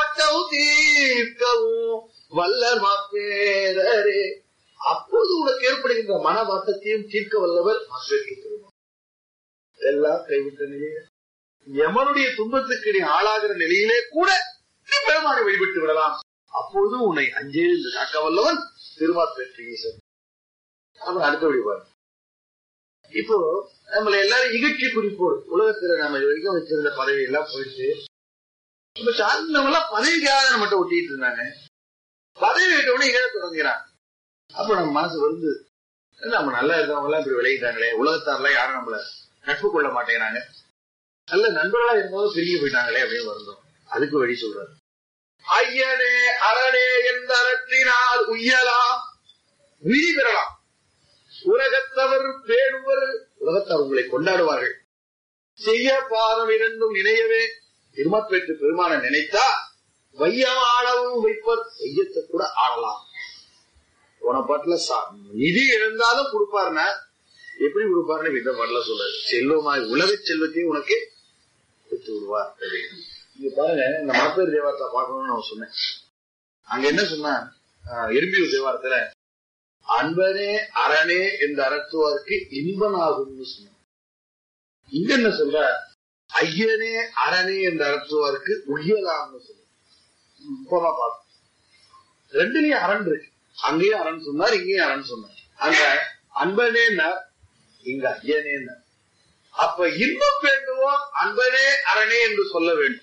வாட்டவும் தீர்க்கவும் வல்லர் மாப்பேரரே அப்போது உனக்கு ஏற்படுகின்ற மன வாட்டத்தையும் தீர்க்க வல்லவர் மாப்பேற்றி பெருமான் எல்லாம் கைவிட்ட நிலையில எமனுடைய துன்பத்துக்கு நீ ஆளாகிற நிலையிலே கூட நீ பெருமானை வழிபட்டு விடலாம் அப்போது உன்னை அஞ்சே என்று காக்க வல்லவன் திருமாப்பேற்று ஈசன் அப்புறம் அடுத்த வழிபாடு இப்போ நம்மள எல்லாரும் இகழ்ச்சி குறிப்போடு உலகத்துல நம்ம இது வரைக்கும் வச்சிருந்த பதவி எல்லாம் போயிட்டு இப்ப சார்ந்தவங்க எல்லாம் பதவிக்காக நம்மகிட்ட ஒட்டிட்டு இருந்தாங்க பதவி விட்டவனே இழ தொடங்குறான் அப்ப நம்ம மனசு வந்து நம்ம நல்லா இருக்கவங்க எல்லாம் இப்படி விளையிட்டாங்களே உலகத்தாரெல்லாம் யாரும் நம்மள நட்பு கொள்ள மாட்டேங்கிறாங்க நல்ல நண்பர்களா இருந்தவங்க பிரிஞ்சு போயிட்டாங்களே அப்படின்னு வருந்தோம் அதுக்கு வழி சொல்றாரு ஐயனே அரணே எந்த அறத்தினால் உய்யலாம் விதி பெறலாம் உலகத்தவர் பேணுவர் உலகத்தவர் உங்களை கொண்டாடுவார்கள் செய்ய பாதம் இரண்டும் நினையவே திருமப்பெற்று பெருமான நினைத்தா வையம் ஆளவும் வைப்பர் வையத்தை கூட ஆடலாம் போன பாட்டுல சா- நிதி இழந்தாலும் கொடுப்பாருன்னா எப்படி கொடுப்பாருன்னு இந்த பாட்டுல சொல்றாரு செல்வமாய் உலக செல்வத்தையும் உனக்கு கொடுத்து விடுவார் அப்படின்னு. இங்க பாருங்க இந்த மாப்பேர் தேவாரத்தை பார்க்கணும்னு நான் சொன்னேன் அங்க என்ன சொன்னா எறும்பியூர் தேவாரத்துல அன்பனே அரணே என்று அறத்துவார்க்கு இன்பனாகும்னு சொன்னான் இங்க என்ன சொல்ற ஐயனே அரணே என்று அறத்துவார்க்கு உய்யலாம்னு சொல்ற போமா பார்ப்போம் ரெண்டுலயும் அரண் இருக்கு அங்கேயும் அரண் சொன்னார் இங்கேயும் அரண் சொன்னார் அங்க அன்பனேன்னா இங்க ஐயனேன்னா அப்ப இன்பம் வேண்டுவோர் அன்பனே அரணே என்று சொல்ல வேண்டும்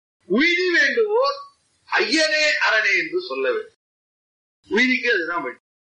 உயிரி வேண்டுவோர் ஐயனே அரணே என்று சொல்ல வேண்டும் உயிரிக்கு அதுதான் வழி